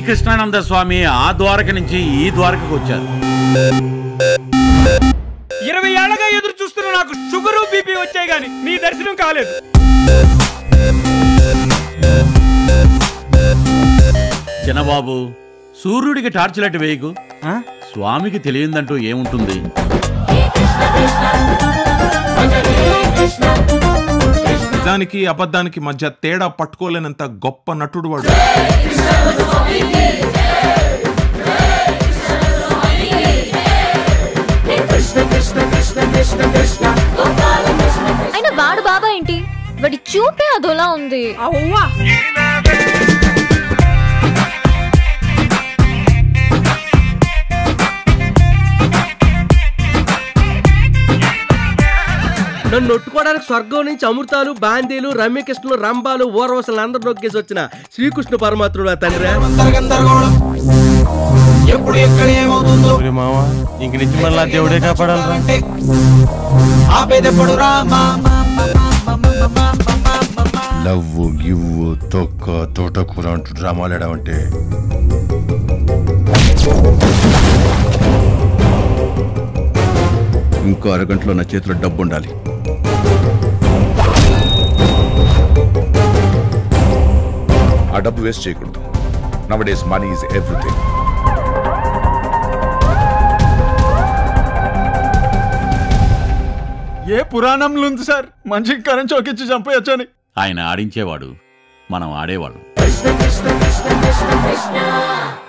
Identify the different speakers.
Speaker 1: శ్రీకృష్ణానంద స్వామి ఆ ద్వారక నుంచి ఈ ద్వారకకు వచ్చారు
Speaker 2: ఇరవై ఏళ్ళగా ఎదురు చూస్తున్న నాకు షుగరు బీపీ వచ్చాయి గాని నీ దర్శనం కాలేదు
Speaker 1: చిన్నబాబు సూర్యుడికి టార్చ్ లైట్ వేయకు స్వామికి తెలియందంటూ ఏముంటుంది
Speaker 3: నిజానికి అబద్ధానికి మధ్య తేడా పట్టుకోలేనంత గొప్ప నటుడు వాడు
Speaker 4: అయినా వాడు బాబా ఏంటి వాడి చూపే అదోలా ఉంది
Speaker 5: అవ్వా
Speaker 6: నన్ను నొట్టుకోవడానికి స్వర్గం నుంచి అమృతాలు బాందీలు రమ్యకృష్ణులు రంబాలు ఊర్వశలు అందరు నొక్కేసి వచ్చిన శ్రీకృష్ణ పరమాత్ముడు ఆ తండ్రి
Speaker 7: ఎప్పుడు ఎక్కడ ఏమవుతుందో
Speaker 8: మామ ఇంక నుంచి మళ్ళీ దేవుడే కాపాడాలరా
Speaker 7: అంటే ఆపేదెప్పుడు రామా
Speaker 9: లవ్వు గివ్వు తొక్క తోటకూర అంటూ డ్రామాలు ఆడామంటే ఇంకో అరగంటలో నా చేతిలో డబ్బు ఉండాలి
Speaker 10: ఆ డబ్బు వేస్ట్ చేయకూడదు nowadays money is everything
Speaker 8: ఏ పురాణంలో ఉంది సార్ మనిషికి కరెంట్ చౌకిచ్చి చంపేయచ్చని
Speaker 1: ఆయన ఆడించేవాడు మనం ఆడేవాళ్ళం
Speaker 4: కృష్ణ కృష్ణ కృష్ణ కృష్ణ